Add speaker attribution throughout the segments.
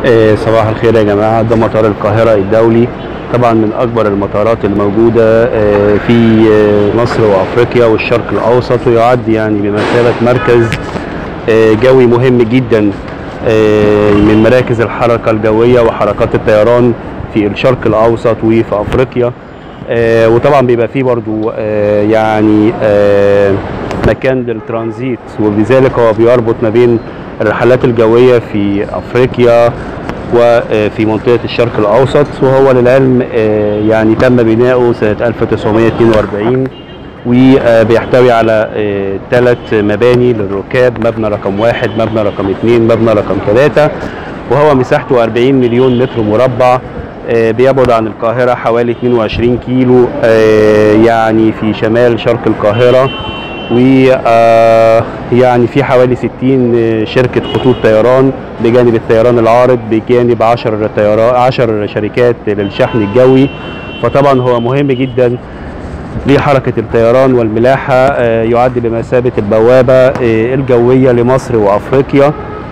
Speaker 1: آه، صباح الخير يا جماعة ده مطار القاهرة الدولي طبعا من أكبر المطارات الموجودة آه، في آه، مصر وأفريقيا والشرق الأوسط ويعد يعني بمثابة مركز آه، جوي مهم جدا آه، من مراكز الحركة الجوية وحركات الطيران في الشرق الأوسط وفي أفريقيا آه، وطبعا بيبقى فيه برضو آه، يعني آه، مكان للترانزيت وبذلك هو بيربط ما بين الرحلات الجوية في أفريقيا وفي منطقة الشرق الأوسط وهو للعلم آه، يعني تم بناؤه سنة 1942 وبيحتوي على ثلاث مباني للركاب مبنى رقم واحد مبنى رقم اثنين مبنى رقم ثلاثة وهو مساحته 40 مليون متر مربع آه، بيبعد عن القاهرة حوالي 22 كيلو آه، يعني في شمال شرق القاهرة و آه، يعني في حوالي 60 شركة خطوط طيران بجانب الطيران العارض بجانب 10 طيران 10 شركات للشحن الجوي فطبعا هو مهم جدا لحركة الطيران والملاحة آه، يعد بمثابة البوابة آه، الجوية لمصر وأفريقيا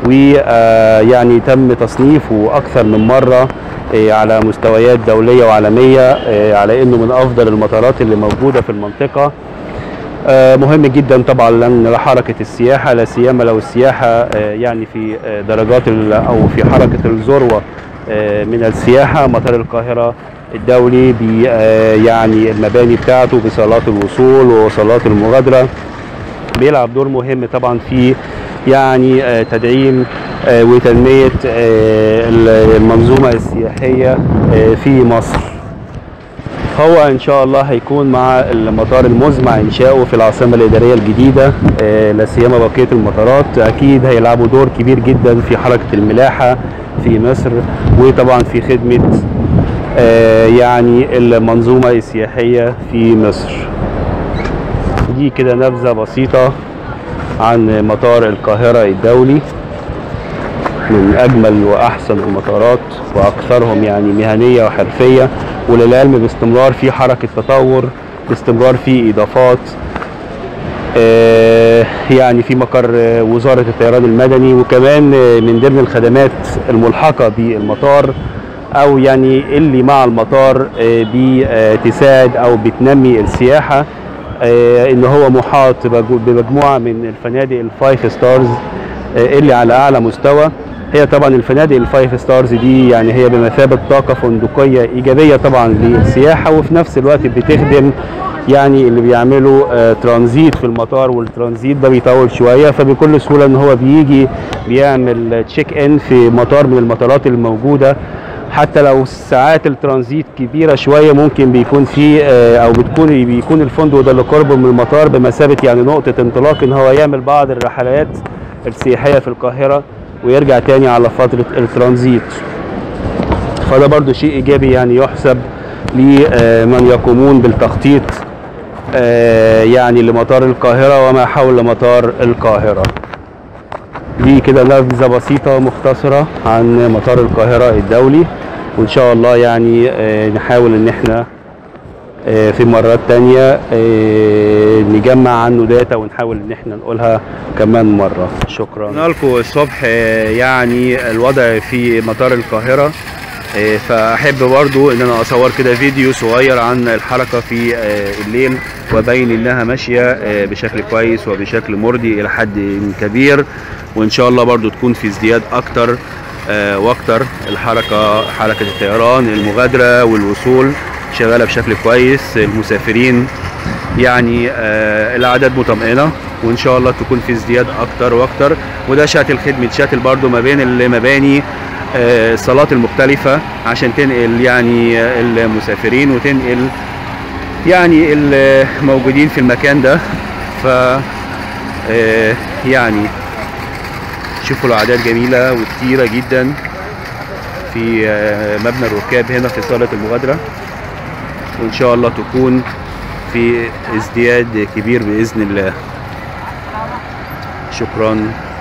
Speaker 1: ويعني تم تصنيفه أكثر من مرة آه، على مستويات دولية وعالمية آه، على أنه من أفضل المطارات اللي موجودة في المنطقة آه، مهم جدا طبعا لان لحركه السياحه لا سيما لو السياحه آه، يعني في آه، درجات ال- او في حركه الذروه آه، من السياحه مطار القاهره الدولي بي آه، يعني المباني بتاعته بصالات الوصول وصالات المغادره بيلعب دور مهم طبعا في يعني آه، تدعيم آه، وتنميه آه، المنظومه السياحيه آه، في مصر هو ان شاء الله هيكون مع المطار المزمع انشاؤه في العاصمه الاداريه الجديده آه، لا سيما بقيه المطارات اكيد هيلعبوا دور كبير جدا في حركه الملاحه في مصر وطبعا في خدمه آه، يعني المنظومه السياحيه في مصر دي كده نبذه بسيطه عن مطار القاهره الدولي من اجمل واحسن المطارات واكثرهم يعني مهنيه وحرفيه وللعلم باستمرار في حركه تطور باستمرار في اضافات آه، يعني في مقر آه، وزاره الطيران المدني وكمان آه، من ضمن الخدمات الملحقه بالمطار او يعني اللي مع المطار آه، بتساعد او بتنمي السياحه آه، ان هو محاط بجو- بمجموعه من الفنادق الفايف ستارز آه، اللي على اعلى مستوى هي طبعا الفنادق الفايف ستارز دي يعني هي بمثابه طاقه فندقيه ايجابيه طبعا للسياحه وفي نفس الوقت بتخدم يعني اللي بيعملوا آه، ترانزيت في المطار والترانزيت ده بيطول شويه فبكل سهوله ان هو بيجي بيعمل تشيك ان في مطار من المطارات الموجوده حتى لو ساعات الترانزيت كبيره شويه ممكن بيكون في آه، او بتكون بيكون الفندق ده اللي قربه من المطار بمثابه يعني نقطه انطلاق ان هو يعمل بعض الرحلات السياحيه في القاهره ويرجع تاني على فتره الترانزيت فده برضو شيء ايجابي يعني يحسب لمن يقومون بالتخطيط آه، يعني لمطار القاهره وما حول مطار القاهره دي كده نبذه بسيطه مختصره عن مطار القاهره الدولي وان شاء الله يعني آه، نحاول ان احنا آه، في مرات تانية آه، نجمع عنه داتا ونحاول ان احنا نقولها كمان مرة شكرا قلنا لكم الصبح آه، يعني الوضع في مطار القاهرة آه، فاحب برضو ان انا اصور كده فيديو صغير عن الحركة في آه، الليل وابين انها ماشية آه، بشكل كويس وبشكل مرضي الى حد كبير وان شاء الله برضو تكون في ازدياد اكتر آه، واكتر الحركة حركة الطيران المغادرة والوصول شغالة بشكل كويس المسافرين يعني آه، الاعداد مطمئنة وان شاء الله تكون في ازدياد اكتر واكتر وده شاتل خدمة شاتل برضو ما بين المباني آه، الصالات المختلفة عشان تنقل يعني آه، المسافرين وتنقل يعني الموجودين في المكان ده ف آه، يعني شوفوا الاعداد جميلة وكتيرة جدا في آه، مبنى الركاب هنا في صالة المغادرة وان شاء الله تكون في ازدياد كبير باذن الله شكرا